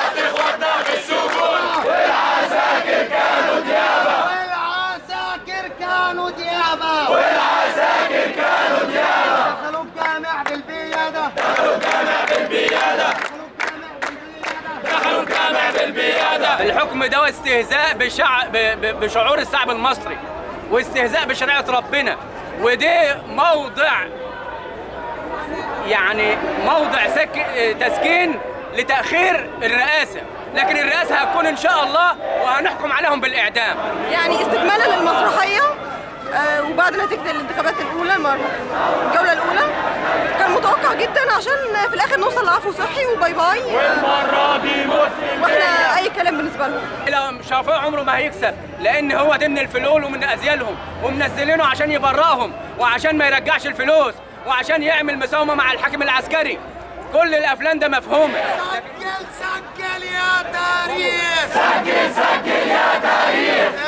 والعساكر كانوا ديابة والعساكر كانوا ديابة دخلوا الجامع بالبيادة الحكم ده استهزاء بشع... ب... ب... بشعور الشعب المصري واستهزاء بشريعة ربنا ودي موضع يعني موضع سك... تسكين لتأخير الرئاسة لكن الرئاسة هتكون إن شاء الله وهنحكم عليهم بالإعدام يعني استكمالا للمسرحيه آه، وبعد نتيجه الانتخابات الاولى المر- الجوله الاولى كان متوقع جدا عشان في الاخر نوصل لعفو صحي وباي باي والمره دي واحنا اي كلام بالنسبه لهم لو شافوه عمره ما هيكسب لان هو ضمن الفلول ومن ازيالهم ومنزلينه عشان يبرأهم وعشان ما يرجعش الفلوس وعشان يعمل مساومه مع الحاكم العسكري كل الافلام ده مفهومه سجل سجل يا تاريخ سجل سجل يا تاريخ